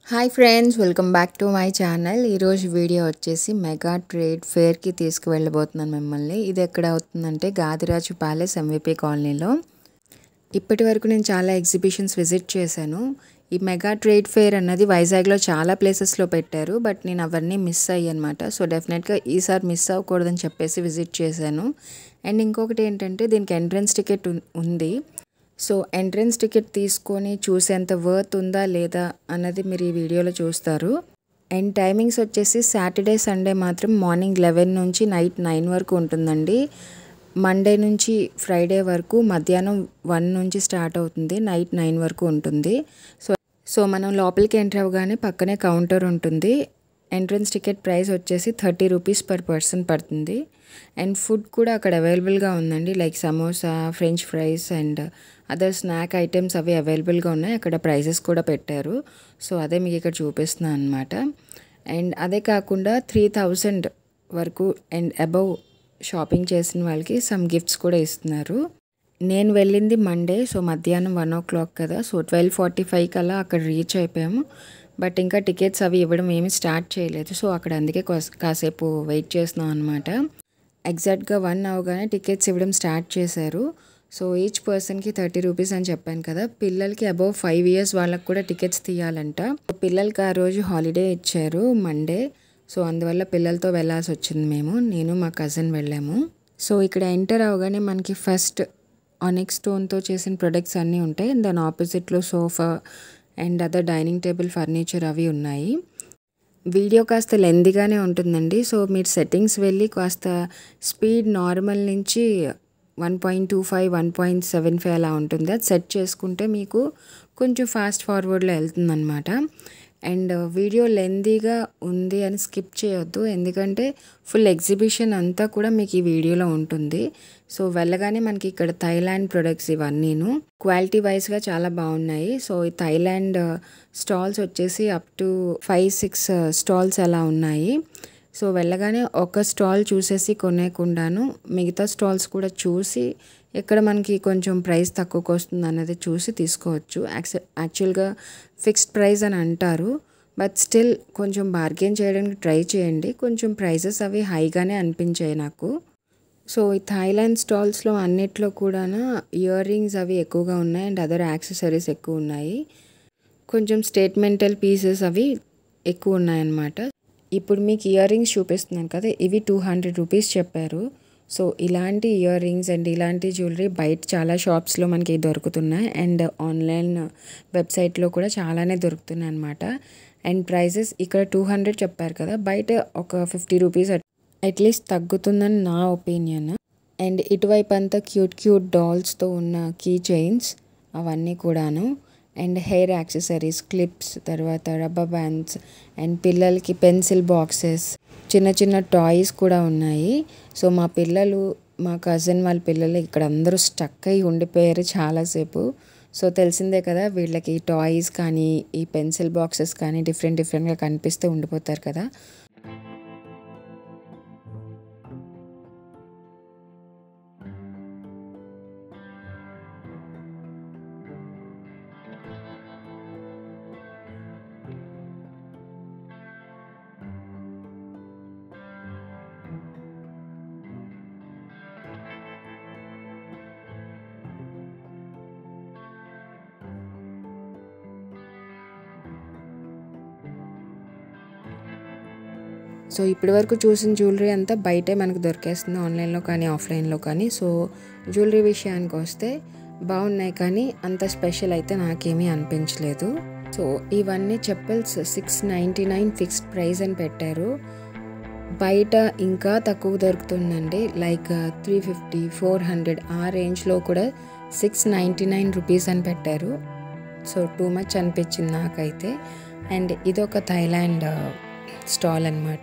hi friends welcome back to my channel ఈరోజు video వచ్చేసి mega trade ఫేర్కి తీసుకువెళ్ళబోతున్నాను మిమ్మల్ని ఇది ఎక్కడ అవుతుందంటే గాదిరాజు ప్యాలెస్ ఎంవిపి కాలనీలో ఇప్పటి వరకు నేను చాలా ఎగ్జిబిషన్స్ విజిట్ చేశాను ఈ మెగా ట్రేడ్ ఫేర్ అన్నది వైజాగ్లో చాలా ప్లేసెస్లో పెట్టారు బట్ నేను అవన్నీ మిస్ అయ్యానమాట సో డెఫినెట్గా ఈసారి మిస్ అవ్వకూడదని చెప్పేసి విజిట్ చేశాను అండ్ ఇంకొకటి ఏంటంటే దీనికి ఎంట్రన్స్ టికెట్ ఉంది సో ఎంట్రన్స్ టికెట్ తీసుకొని చూసేంత వర్త్ ఉందా లేదా అన్నది మీరు ఈ వీడియోలో చూస్తారు అండ్ టైమింగ్స్ వచ్చేసి సాటర్డే సండే మాత్రం మార్నింగ్ లెవెన్ నుంచి నైట్ నైన్ వరకు ఉంటుందండి మండే నుంచి ఫ్రైడే వరకు మధ్యాహ్నం వన్ నుంచి స్టార్ట్ అవుతుంది నైట్ నైన్ వరకు ఉంటుంది సో సో మనం లోపలికి ఎంటర్ అవ్వగానే పక్కనే కౌంటర్ ఉంటుంది ఎంట్రన్స్ టికెట్ ప్రైస్ వచ్చేసి థర్టీ రూపీస్ పర్ పర్సన్ పడుతుంది అండ్ ఫుడ్ కూడా అక్కడ అవైలబుల్గా ఉందండి like samosa french fries and other snack items అవి అవైలబుల్గా ఉన్నాయి అక్కడ ప్రైసెస్ కూడా పెట్టారు సో అదే మీకు ఇక్కడ చూపిస్తున్నాను అనమాట అండ్ అదే కాకుండా త్రీ థౌజండ్ వరకు అండ్ అబవ్ షాపింగ్ చేసిన వాళ్ళకి సమ్ గిఫ్ట్స్ కూడా ఇస్తున్నారు నేను వెళ్ళింది మండే సో మధ్యాహ్నం వన్ ఓ క్లాక్ కదా సో ట్వెల్వ్ ఫార్టీ ఫైవ్ కల్లా అక్కడ రీచ్ అయిపోయాము బట్ ఇంకా టికెట్స్ అవి ఇవ్వడం ఏమీ స్టార్ట్ చేయలేదు సో అక్కడ అందుకే కాసేపు వెయిట్ చేస్తున్నాం అనమాట ఎగ్జాక్ట్గా వన్ అవగానే టికెట్స్ ఇవ్వడం స్టార్ట్ చేశారు సో ఈచ్ పర్సన్కి థర్టీ రూపీస్ అని చెప్పాను కదా పిల్లలకి అబౌవ్ ఫైవ్ ఇయర్స్ వాళ్ళకి కూడా టికెట్స్ తీయాలంట పిల్లలకి ఆ రోజు హాలిడే ఇచ్చారు మండే సో అందువల్ల పిల్లలతో వెళ్ళాల్సి వచ్చింది మేము నేను మా కజిన్ వెళ్ళాము సో ఇక్కడ ఎంటర్ అవగానే మనకి ఫస్ట్ ఆనిక్ స్టోన్తో చేసిన ప్రొడక్ట్స్ అన్నీ ఉంటాయి దాని ఆపోజిట్లో sofa and other dining table furniture అవి ఉన్నాయి వీడియో కాస్త లెందీగానే ఉంటుందండి సో మీరు సెట్టింగ్స్ వెళ్ళి కాస్త స్పీడ్ నార్మల్ నుంచి one point two five one point seven five అలా ఉంటుంది అది సెట్ చేసుకుంటే మీకు కొంచెం ఫాస్ట్ ఫార్వర్డ్లో వెళ్తుందన్నమాట అండ్ వీడియో లెందీగా ఉంది అని స్కిప్ చేయొద్దు ఎందుకంటే ఫుల్ ఎగ్జిబిషన్ అంతా కూడా మీకు ఈ వీడియోలో ఉంటుంది సో వెళ్ళగానే మనకి ఇక్కడ థైలాండ్ ప్రొడక్ట్స్ ఇవన్నీను క్వాలిటీ వైజ్గా చాలా బాగున్నాయి సో ఈ థైలాండ్ స్టాల్స్ వచ్చేసి up to five six stalls అలా ఉన్నాయి సో వెళ్ళగానే ఒక స్టాల్ చూసేసి కొనేకుండాను మిగతా స్టాల్స్ కూడా చూసి ఎక్కడ మనకి కొంచెం ప్రైస్ తక్కువకి వస్తుంది అన్నది చూసి తీసుకోవచ్చు యాక్చువల్గా ఫిక్స్డ్ ప్రైస్ అని అంటారు బట్ స్టిల్ కొంచెం బార్గెన్ చేయడానికి ట్రై చేయండి కొంచెం ప్రైజెస్ అవి హైగానే అనిపించాయి నాకు సో ఈ థాయిలాండ్ స్టాల్స్లో అన్నిట్లో కూడా ఇయర్ రింగ్స్ అవి ఎక్కువగా ఉన్నాయి అండ్ అదర్ యాక్సెసరీస్ ఎక్కువ ఉన్నాయి కొంచెం స్టేట్మెంటల్ పీసెస్ అవి ఎక్కువ ఉన్నాయన్నమాట ఇప్పుడు మీకు ఇయర్ రింగ్స్ చూపిస్తున్నాను కదా ఇవి టూ హండ్రెడ్ రూపీస్ చెప్పారు సో ఇలాంటి ఇయర్ రింగ్స్ అండ్ ఇలాంటి జ్యువెలరీ బయట చాలా షాప్స్లో మనకి దొరుకుతున్నాయి అండ్ ఆన్లైన్ వెబ్సైట్లో కూడా చాలానే దొరుకుతున్నాయి అనమాట అండ్ ప్రైజెస్ ఇక్కడ టూ హండ్రెడ్ చెప్పారు కదా బయట ఒక ఫిఫ్టీ రూపీస్ అట్లీస్ట్ తగ్గుతుందని నా ఒపీనియన్ అండ్ ఇటువైపు అంతా క్యూట్ క్యూట్ డాల్స్తో ఉన్న కీ చైన్స్ అవన్నీ కూడాను అండ్ హెయిర్ యాక్సెసరీస్ క్లిప్స్ తర్వాత రబ్బర్ బ్యాండ్స్ అండ్ పిల్లలకి పెన్సిల్ బాక్సెస్ చిన్న చిన్న టాయ్స్ కూడా ఉన్నాయి సో మా పిల్లలు మా కజిన్ వాళ్ళ పిల్లలు ఇక్కడ అందరూ స్టక్ అయి ఉండిపోయారు చాలాసేపు సో తెలిసిందే కదా వీళ్ళకి టాయ్స్ కానీ ఈ పెన్సిల్ బాక్సెస్ కానీ డిఫరెంట్ డిఫరెంట్గా కనిపిస్తే ఉండిపోతారు కదా సో ఇప్పటి వరకు చూసిన జ్యువెలరీ అంతా బయటే మనకు దొరికేస్తుంది ఆన్లైన్లో కానీ ఆఫ్లైన్లో కానీ సో జ్యువెలరీ విషయానికి వస్తే బాగున్నాయి కానీ అంత స్పెషల్ అయితే నాకేమీ అనిపించలేదు సో ఇవన్నీ chappals six ninety nine fixed price అని పెట్టారు బయట ఇంకా తక్కువ దొరుకుతుందండి like three fifty four hundred ఆ రేంజ్లో కూడా సిక్స్ నైంటీ నైన్ రూపీస్ అని పెట్టారు సో టూ మచ్ అనిపించింది నాకైతే అండ్ ఇదొక థైలాండ్ స్టాల్ అనమాట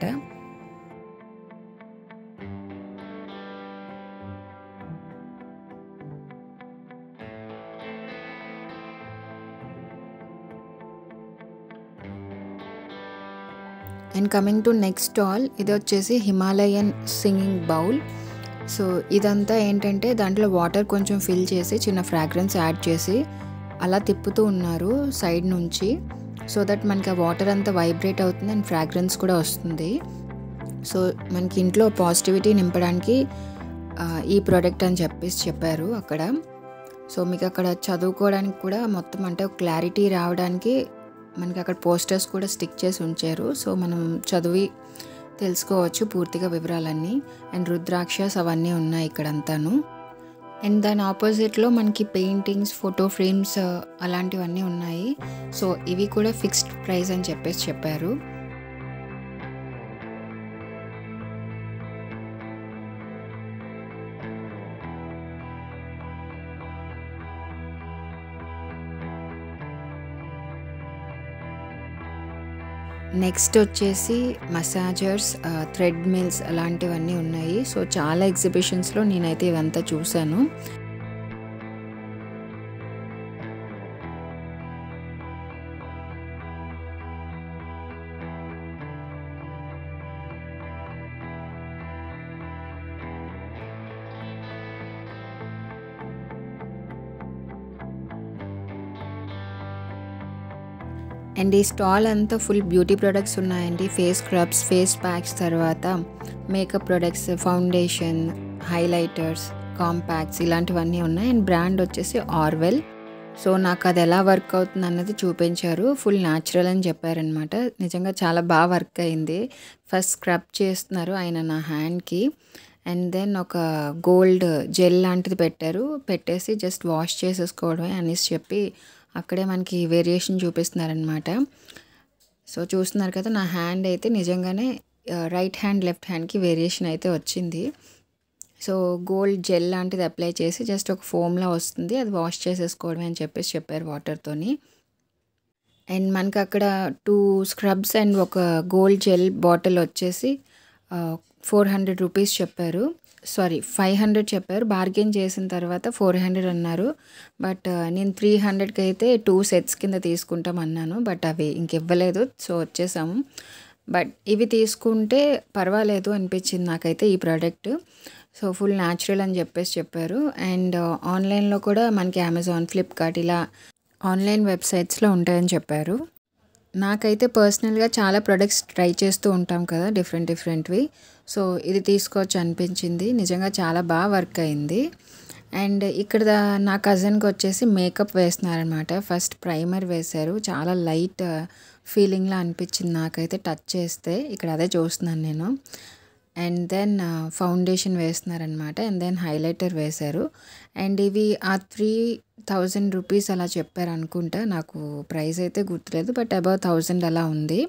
and coming to next stall ఇది వచ్చేసి హిమాలయన్ సింగింగ్ బౌల్ సో ఇదంతా ఏంటంటే దాంట్లో వాటర్ కొంచెం ఫిల్ చేసి చిన్న ఫ్రాగ్రెన్స్ యాడ్ చేసి అలా తిప్పుతూ ఉన్నారు సైడ్ నుంచి సో దట్ మనకి ఆ వాటర్ అంతా వైబ్రేట్ అవుతుంది అండ్ ఫ్రాగ్రెన్స్ కూడా వస్తుంది సో మనకి ఇంట్లో పాజిటివిటీ నింపడానికి ఆ, ఈ ప్రోడక్ట్ అని చెప్పేసి చెప్పారు అక్కడ సో మీకు అక్కడ చదువుకోవడానికి కూడా మొత్తం అంటే క్లారిటీ రావడానికి మనకి అక్కడ పోస్టర్స్ కూడా స్టిక్ చేసి ఉంచారు సో మనం చదివి తెలుసుకోవచ్చు పూర్తిగా వివరాలన్నీ అండ్ రుద్రాక్షస్ అవన్నీ ఉన్నాయి ఇక్కడ అంతాను అండ్ దాని ఆపోజిట్లో మనకి పెయింటింగ్స్ ఫోటో ఫ్రేమ్స్ అలాంటివన్నీ ఉన్నాయి సో ఇవి కూడా ఫిక్స్డ్ ప్రైస్ అని చెప్పేసి చెప్పారు నెక్స్ట్ వచ్చేసి మసాజర్స్ థ్రెడ్ మిల్స్ అలాంటివన్నీ ఉన్నాయి సో చాలా ఎగ్జిబిషన్స్లో నేనైతే ఇవంతా చూశాను అండ్ ఈ స్టాల్ అంతా ఫుల్ బ్యూటీ ప్రొడక్ట్స్ ఉన్నాయండి ఫేస్ స్క్రబ్స్ ఫేస్ ప్యాక్స్ తర్వాత makeup products foundation highlighters compacts ఇలాంటివన్నీ ఉన్నాయి అండ్ బ్రాండ్ వచ్చేసి ఆర్వెల్ సో నాకు అది ఎలా వర్క్ అవుతుంది అన్నది చూపించారు ఫుల్ న్యాచురల్ అని చెప్పారనమాట నిజంగా చాలా బాగా వర్క్ అయింది ఫస్ట్ స్క్రబ్ చేస్తున్నారు ఆయన నా హ్యాండ్కి అండ్ దెన్ ఒక గోల్డ్ జెల్ లాంటిది పెట్టారు పెట్టేసి జస్ట్ వాష్ చేసేసుకోవడమే అనేసి చెప్పి అక్కడే మనకి వేరియేషన్ చూపిస్తున్నారనమాట సో చూస్తున్నారు కదా నా హ్యాండ్ అయితే నిజంగానే రైట్ హ్యాండ్ లెఫ్ట్ హ్యాండ్కి వేరియేషన్ అయితే వచ్చింది సో గోల్డ్ జెల్ లాంటిది అప్లై చేసి జస్ట్ ఒక ఫోమ్లా వస్తుంది అది వాష్ చేసేసుకోవడమే అని చెప్పేసి చెప్పారు వాటర్తోని అండ్ మనకి అక్కడ టూ స్క్రబ్స్ అండ్ ఒక గోల్డ్ జెల్ బాటిల్ వచ్చేసి ఫోర్ హండ్రెడ్ రూపీస్ చెప్పారు సారీ ఫైవ్ హండ్రెడ్ చెప్పారు బార్గెన్ చేసిన తర్వాత ఫోర్ హండ్రెడ్ అన్నారు బట్ నేను త్రీ హండ్రెడ్కి అయితే టూ సెట్స్ కింద తీసుకుంటాం అన్నాను బట్ అవి ఇంక ఇవ్వలేదు సో వచ్చేసాము బట్ ఇవి తీసుకుంటే పర్వాలేదు అనిపించింది నాకైతే ఈ ప్రోడక్ట్ సో ఫుల్ న్యాచురల్ అని చెప్పేసి చెప్పారు అండ్ ఆన్లైన్లో కూడా మనకి అమెజాన్ ఫ్లిప్కార్ట్ ఇలా ఆన్లైన్ వెబ్సైట్స్లో ఉంటాయని చెప్పారు నాకైతే పర్సనల్గా చాలా ప్రొడక్ట్స్ ట్రై చేస్తూ ఉంటాం కదా డిఫరెంట్ డిఫరెంట్వి సో ఇది తీసుకోవచ్చు అనిపించింది నిజంగా చాలా బాగా వర్క్ అయింది అండ్ ఇక్కడ దా- నా కజిన్కి వచ్చేసి మేకప్ వేస్తున్నారనమాట ఫస్ట్ ప్రైమర్ వేశారు చాలా లైట్ ఫీలింగ్లా అనిపించింది నాకైతే టచ్ చేస్తే ఇక్కడ అదే చూస్తున్నాను నేను అండ్ దెన్ ఫౌండేషన్ వేస్తున్నారనమాట అండ్ దెన్ హైలైటర్ వేశారు అండ్ ఇవి ఆ త్రీ థౌజండ్ రూపీస్ అలా చెప్పారు అనుకుంటా నాకు ప్రైస్ అయితే గుర్తులేదు బట్ అబౌవ్ థౌజండ్ అలా ఉంది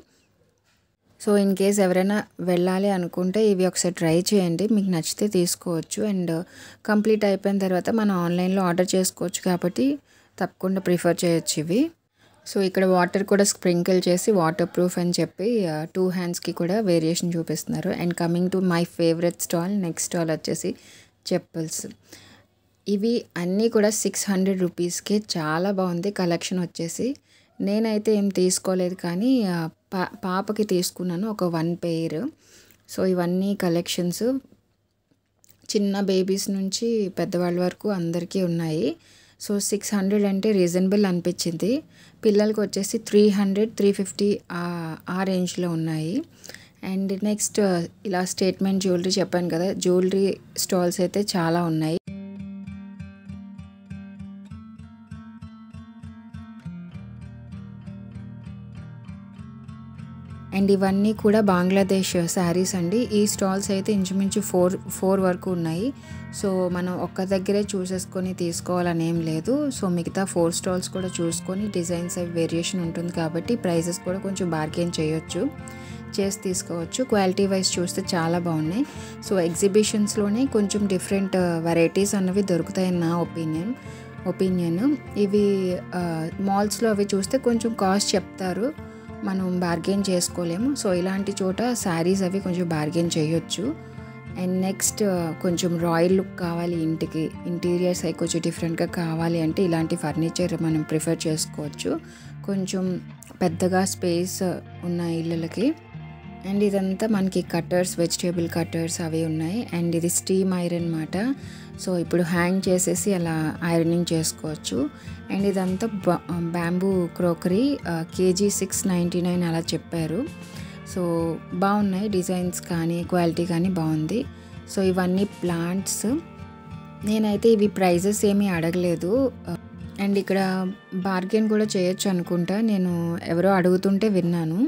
సో ఇన్ కేస్ ఎవరైనా వెళ్ళాలి అనుకుంటే ఇవి ఒకసారి ట్రై చేయండి మీకు నచ్చితే తీసుకోవచ్చు అండ్ కంప్లీట్ అయిపోయిన తర్వాత మనం ఆన్లైన్లో ఆర్డర్ చేసుకోవచ్చు కాబట్టి తప్పకుండా ప్రిఫర్ చేయొచ్చు ఇవి సో ఇక్కడ వాటర్ కూడా స్ప్రింకిల్ చేసి వాటర్ ప్రూఫ్ అని చెప్పి టూ హ్యాండ్స్కి కూడా వేరియేషన్ చూపిస్తున్నారు and coming to my favourite stall next stall వచ్చేసి చెప్పల్స్ ఇవి అన్నీ కూడా సిక్స్ హండ్రెడ్ రూపీస్కి చాలా బాగుంది కలెక్షన్ వచ్చేసి నేనైతే ఏం తీసుకోలేదు కానీ ఆ, పా పాపకి తీసుకున్నాను ఒక వన్ పెయిర్ సో ఇవన్నీ కలెక్షన్స్ చిన్న బేబీస్ నుంచి పెద్దవాళ్ళ వరకు అందరికీ ఉన్నాయి సో సిక్స్ హండ్రెడ్ అంటే రీజనబుల్ అనిపించింది పిల్లలకి వచ్చేసి త్రీ హండ్రెడ్ త్రీ ఫిఫ్టీ ఆ రేంజ్లో ఉన్నాయి అండ్ నెక్స్ట్ ఇలా స్టేట్మెంట్ జ్యువెలరీ చెప్పాను కదా జ్యువెలరీ స్టాల్స్ అయితే చాలా ఉన్నాయి అండ్ ఇవన్నీ కూడా బంగ్లాదేశ్ శారీస్ అండి ఈ స్టాల్స్ అయితే ఇంచుమించు ఫోర్ ఫోర్ వరకు ఉన్నాయి సో మనం ఒక్క దగ్గరే చూసేసుకొని తీసుకోవాలని ఏం లేదు సో మిగతా ఫోర్ స్టాల్స్ కూడా చూసుకొని డిజైన్స్ అవి వేరియేషన్ ఉంటుంది కాబట్టి ప్రైసెస్ కూడా కొంచెం బార్గెన్ చేయొచ్చు చేసి తీసుకోవచ్చు క్వాలిటీ వైజ్ చూస్తే చాలా బాగున్నాయి సో ఎగ్జిబిషన్స్లోనే కొంచెం డిఫరెంట్ వెరైటీస్ అన్నవి దొరుకుతాయని నా ఒపీనియన్ ఒపీనియన్ ఇవి మాల్స్లో అవి చూస్తే కొంచెం కాస్ట్ చెప్తారు మనం బార్గెన్ చేసుకోలేము సో ఇలాంటి చోట శారీస్ అవి కొంచెం బార్గెన్ చేయొచ్చు అండ్ నెక్స్ట్ కొంచెం రాయల్ లుక్ కావాలి ఇంటికి ఇంటీరియర్స్ అవి కొంచెం డిఫరెంట్గా కావాలి అంటే ఇలాంటి ఫర్నిచర్ మనం ప్రిఫర్ చేసుకోవచ్చు కొంచెం పెద్దగా స్పేస్ ఉన్న ఇళ్ళకి అండ్ ఇదంతా మనకి కట్టర్స్ వెజిటేబుల్ కట్టర్స్ అవి ఉన్నాయి అండ్ ఇది స్టీమ్ ఐరన్ మాట సో ఇప్పుడు హ్యాంగ్ చేసేసి అలా ఐరనింగ్ చేసుకోవచ్చు అండ్ ఇదంతా bamboo crockery KG six ninety nine అలా చెప్పారు సో బాగున్నాయి డిజైన్స్ కానీ క్వాలిటీ కానీ బాగుంది సో ఇవన్నీ ప్లాంట్స్ నేనైతే ఇవి ప్రైజెస్ ఏమీ అడగలేదు అండ్ ఇక్కడ బార్గెన్ కూడా చేయొచ్చు అనుకుంటా నేను ఎవరో అడుగుతుంటే విన్నాను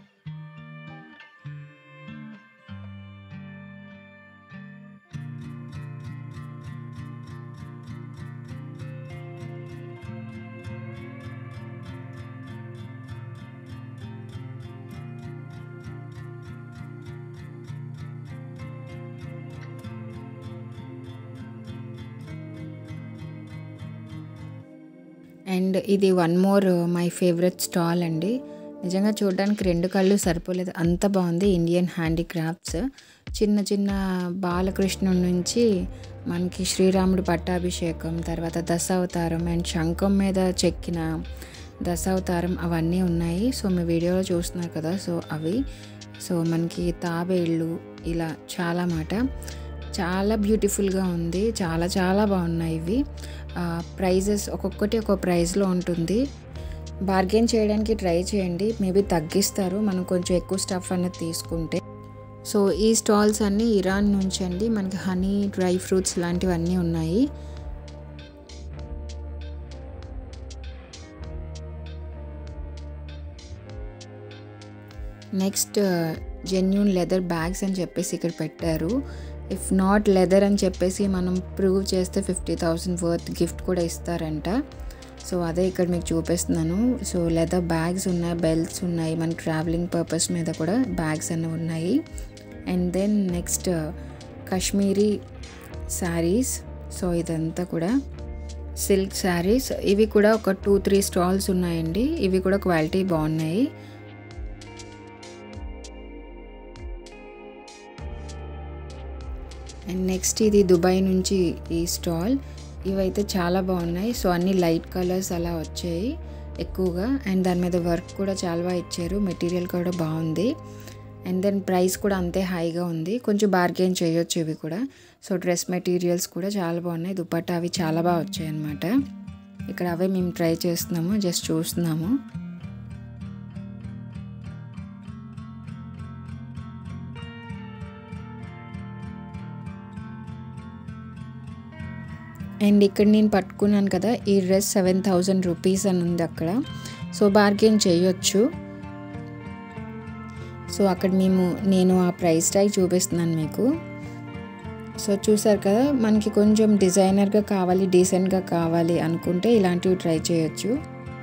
అండ్ ఇది one more my favourite stall అండి నిజంగా చూడడానికి రెండు కళ్ళు సరిపోలేదు అంత బాగుంది ఇండియన్ హ్యాండీక్రాఫ్ట్స్ చిన్న చిన్న బాలకృష్ణుడి నుంచి మనకి శ్రీరాముడు పట్టాభిషేకం తర్వాత దశావతారం అండ్ శంఖం మీద చెక్కిన దశావతారం అవన్నీ ఉన్నాయి సో మీ వీడియోలో చూస్తున్నారు కదా సో అవి సో మనకి తాబేళ్ళు ఇలా చాలా మాట చాలా బ్యూటిఫుల్గా ఉంది చాలా చాలా బాగున్నాయి ఇవి ప్రైజెస్ ఒక్కొక్కటి ఒక్కొక్క ప్రైస్లో ఉంటుంది బార్గెన్ చేయడానికి ట్రై చేయండి మేబీ తగ్గిస్తారు మనం కొంచెం ఎక్కువ స్టఫ్ అనేది తీసుకుంటే సో ఈ స్టాల్స్ అన్నీ ఇరాన్ నుంచి అండి మనకి హనీ డ్రై ఫ్రూట్స్ లాంటివన్నీ ఉన్నాయి నెక్స్ట్ జెన్యున్ లెదర్ బ్యాగ్స్ అని చెప్పేసి ఇక్కడ పెట్టారు ఇఫ్ నాట్ లెదర్ అని చెప్పేసి మనం ప్రూవ్ చేస్తే ఫిఫ్టీ థౌసండ్ వర్త్ గిఫ్ట్ కూడా ఇస్తారంట సో అదే ఇక్కడ మీకు చూపిస్తున్నాను సో లెదర్ బ్యాగ్స్ ఉన్నాయి బెల్ట్స్ ఉన్నాయి మన ట్రావెలింగ్ పర్పస్ మీద కూడా బ్యాగ్స్ అన్నీ ఉన్నాయి and then next Kashmiri saris so ఇదంతా కూడా సిల్క్ శారీస్ ఇవి కూడా ఒక టూ త్రీ స్టాల్స్ ఉన్నాయండి ఇవి కూడా క్వాలిటీ బాగున్నాయి అండ్ నెక్స్ట్ ఇది దుబాయ్ నుంచి ఈ స్టాల్ ఇవైతే చాలా బాగున్నాయి సో అన్ని లైట్ కలర్స్ అలా వచ్చాయి ఎక్కువగా అండ్ దాని మీద వర్క్ కూడా చాలా బాగా ఇచ్చారు మెటీరియల్ కూడా బాగుంది అండ్ దెన్ ప్రైస్ కూడా అంతే హైగా ఉంది కొంచెం బార్గెన్ చేయొచ్చు ఇవి కూడా సో డ్రెస్ మెటీరియల్స్ కూడా చాలా బాగున్నాయి దుపట్టా అవి చాలా బాగా వచ్చాయి అనమాట ఇక్కడ అవే మేము ట్రై చేస్తున్నాము జస్ట్ చూస్తున్నాము అండ్ ఇక్కడ నేను పట్టుకున్నాను కదా ఈ డ్రెస్ సెవెన్ థౌజండ్ రూపీస్ అని ఉంది అక్కడ సో బార్గెన్ చేయొచ్చు సో అక్కడ మేము నేను ఆ ప్రైస్ ట్యాగ్ చూపిస్తున్నాను మీకు సో చూసారు కదా మనకి కొంచెం డిజైనర్గా కావాలి డీసెంట్గా కావాలి అనుకుంటే ఇలాంటివి ట్రై చేయొచ్చు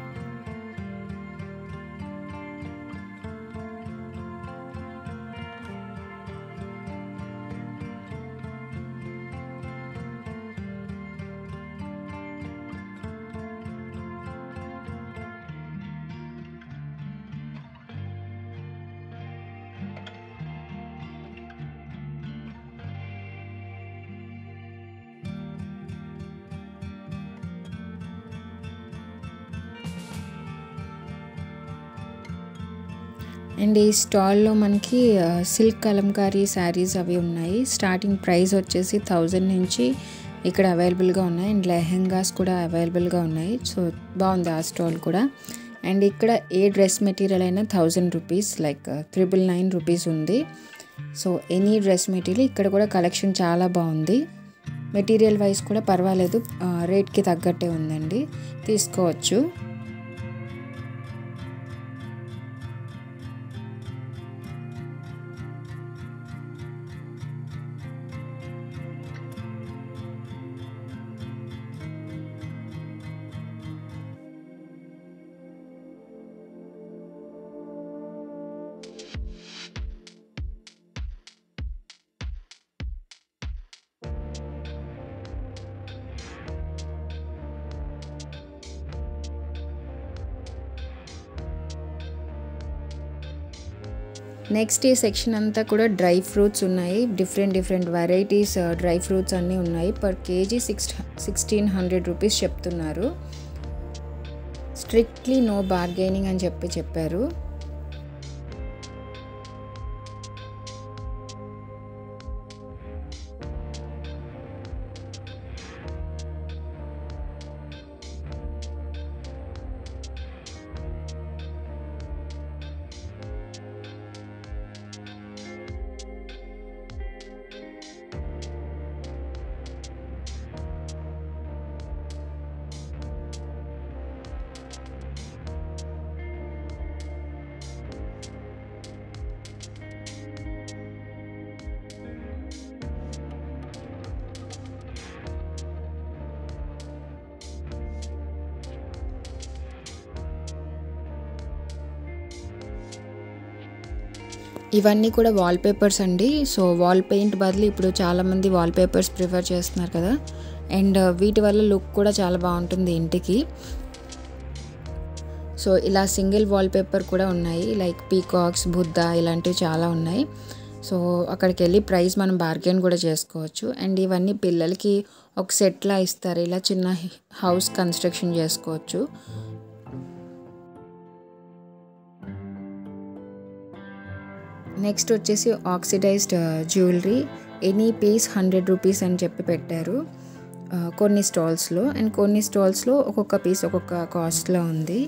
అండ్ ఈ స్టాల్లో మనకి సిల్క్ కలంకారీ శారీస్ అవి ఉన్నాయి స్టార్టింగ్ ప్రైస్ వచ్చేసి థౌజండ్ నుంచి ఇక్కడ అవైలబుల్గా ఉన్నాయి అండ్ లెహెంగాస్ కూడా అవైలబుల్గా ఉన్నాయి సో బాగుంది ఆ స్టాల్ కూడా అండ్ ఇక్కడ ఏ డ్రెస్ మెటీరియల్ అయినా thousand rupees like triple nine rupees ఉంది సో ఎనీ డ్రెస్ మెటీరియల్ ఇక్కడ కూడా కలెక్షన్ చాలా బాగుంది మెటీరియల్ వైజ్ కూడా పర్వాలేదు రేట్కి తగ్గట్టే ఉందండి తీసుకోవచ్చు నెక్స్ట్ ఈ సెక్షన్ అంతా కూడా డ్రై ఫ్రూట్స్ ఉన్నాయి different different varieties dry fruits అన్నీ ఉన్నాయి per KG six sixteen hundred rupees చెప్తున్నారు స్ట్రిక్ట్లీ నో బార్గెనింగ్ అని చెప్పి చెప్పారు ఇవన్నీ కూడా వాల్ పేపర్స్ అండి సో వాల్ పెయింట్ బదులు ఇప్పుడు చాలామంది వాల్ పేపర్స్ ప్రిఫర్ చేస్తున్నారు కదా అండ్ వీటి వల్ల లుక్ కూడా చాలా బాగుంటుంది ఇంటికి సో ఇలా సింగిల్ వాల్ పేపర్ కూడా ఉన్నాయి లైక్ పీకాక్స్ బుద్ధ ఇలాంటివి చాలా ఉన్నాయి సో అక్కడికి వెళ్ళి ప్రైస్ మనం బార్గెన్ కూడా చేసుకోవచ్చు అండ్ ఇవన్నీ పిల్లలకి ఒక సెట్లా ఇస్తారు ఇలా చిన్న హౌస్ కన్స్ట్రక్షన్ చేసుకోవచ్చు నెక్స్ట్ వచ్చేసి oxidised jewellery any piece hundred rupees అని చెప్పి పెట్టారు కొన్ని స్టాల్స్లో అండ్ కొన్ని స్టాల్స్లో ఒక్కొక్క పీస్ ఒక్కొక్క కాస్ట్లో ఉంది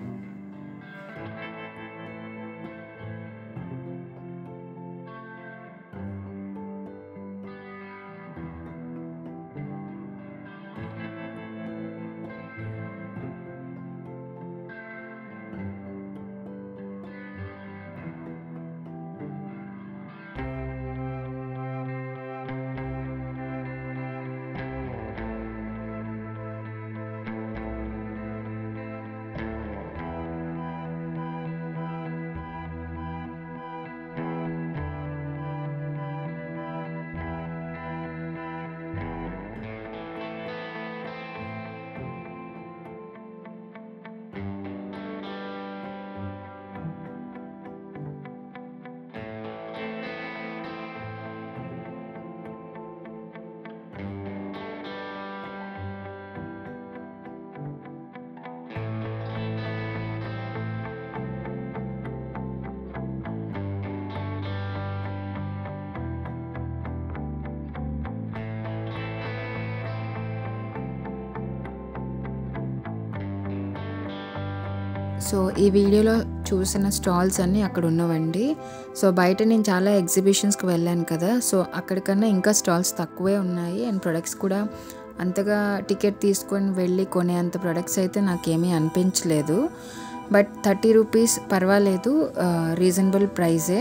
సో ఈ వీడియోలో చూసిన స్టాల్స్ అన్నీ అక్కడ ఉన్నవండి సో బయట నేను చాలా ఎగ్జిబిషన్స్కి వెళ్ళాను కదా సో అక్కడికన్నా ఇంకా స్టాల్స్ తక్కువే ఉన్నాయి అండ్ ప్రొడక్ట్స్ కూడా అంతగా టికెట్ తీసుకొని వెళ్ళి కొనే అంత ప్రొడక్ట్స్ అయితే నాకేమీ అనిపించలేదు బట్ థర్టీ రూపీస్ పర్వాలేదు రీజనబుల్ ప్రైజే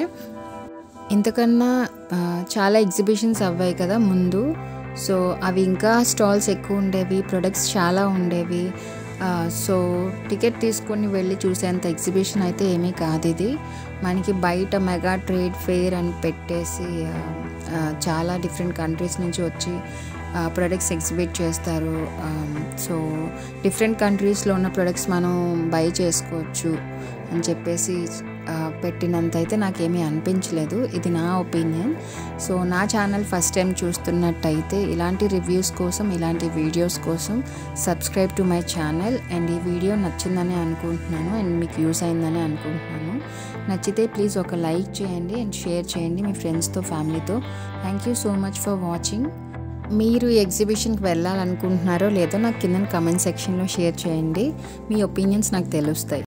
ఇంతకన్నా చాలా ఎగ్జిబిషన్స్ అవ్వాయి కదా ముందు సో అవి ఇంకా స్టాల్స్ ఎక్కువ ఉండేవి ప్రొడక్ట్స్ చాలా ఉండేవి సో టికెట్ తీసుకొని వెళ్ళి చూసేంత ఎగ్జిబిషన్ అయితే ఏమీ కాదు ఇది మనకి బయట మెగా ట్రేడ్ ఫెయిర్ అని పెట్టేసి చాలా డిఫరెంట్ కంట్రీస్ నుంచి వచ్చి ప్రొడక్ట్స్ ఎగ్జిబిట్ చేస్తారు సో డిఫరెంట్ కంట్రీస్లో ఉన్న ప్రొడక్ట్స్ మనం బై చేసుకోవచ్చు అని చెప్పేసి పెట్టినంత అయితే నాకేమీ అనిపించలేదు ఇది నా ఒపీనియన్ సో నా ఛానల్ ఫస్ట్ టైం చూస్తున్నట్టయితే ఇలాంటి రివ్యూస్ కోసం ఇలాంటి వీడియోస్ కోసం subscribe to my channel and ఈ వీడియో నచ్చిందని అనుకుంటున్నాను అండ్ మీకు యూస్ అయిందని అనుకుంటున్నాను నచ్చితే ప్లీజ్ ఒక లైక్ చేయండి అండ్ షేర్ చేయండి మీ ఫ్రెండ్స్తో ఫ్యామిలీతో thank you so much for watching మీరు ఈ ఎగ్జిబిషన్కి వెళ్ళాలనుకుంటున్నారో లేదో నాకు కింద కమెంట్ సెక్షన్లో షేర్ చేయండి మీ ఒపీనియన్స్ నాకు తెలుస్తాయి